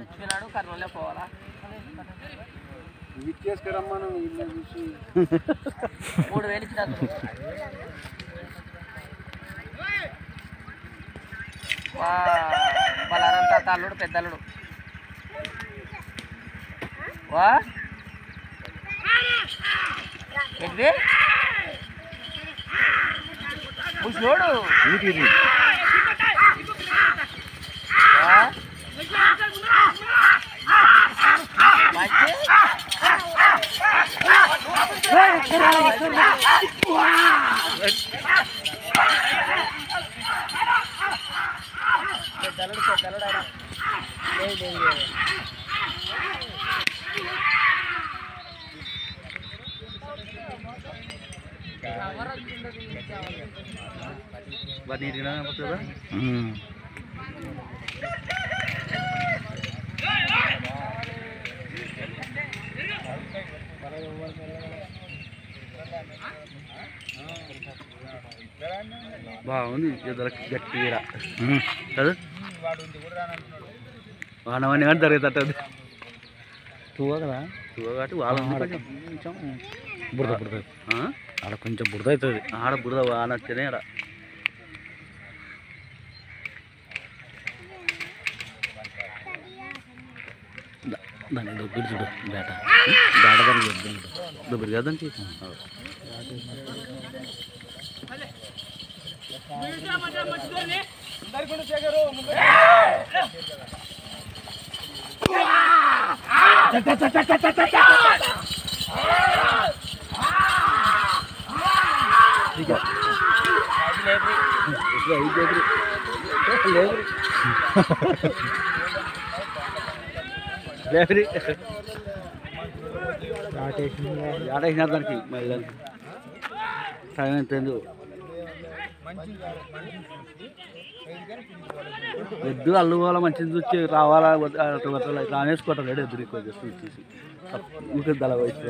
చచ్చిపోయినాడు కర్నూలులో పోవాలా ఇచ్చేసుకురమ్మను ఇల్లు చూసి మూడు వేలు ఇచ్చిన బలారం తాత అల్లుడు పెద్దల్లుడు వా ఏంటి ముసలోడు వా? మంచి పెద్దలుడు పెద్దలుడు ఆయన లేదు లేదు లేదు బాగుంది ఇద్దరు గట్టి ఈడ కదా వానవన్నీ కానీ జరుగుతుంది తువ్వ కదా తువ్వ కాబట్టి వాళ్ళ కొంచెం కొంచెం బురద బురద ఆ? ఆడ కొంచెం బురద అవుతుంది ఆడ బురద వాన వస్తేనే ఆడ దాని దగ్గర చూడు బేట బేట దాని దగ్గర చూడు దగ్గర కదండి లేబరీ ఆడేసిన దానికి మళ్ళీ టైం ఎంత అయిందో. ఎద్దు అల్లు పోవాలా మంచిది చూసి రావాలా వద్ద- అటు వద్ద రానేసుకోవటం ఎదురు ఎక్కువ చేసి చూసి ఊరికి దళ వయసు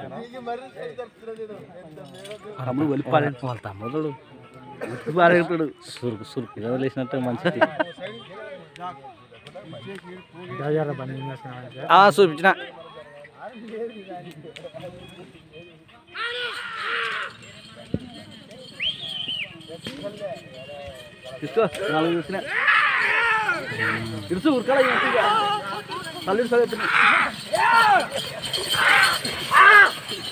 తమ్ముడు వెళ్ళిపాలి వాళ్ళ తమ్ముడు పారేటాడు సురుకు సురుకు ఏదో లేచినట్టు మంచిది చూపించిన తీసుకో నాలుగు చూసిన ఇడుసు ఉరకాల తల్లి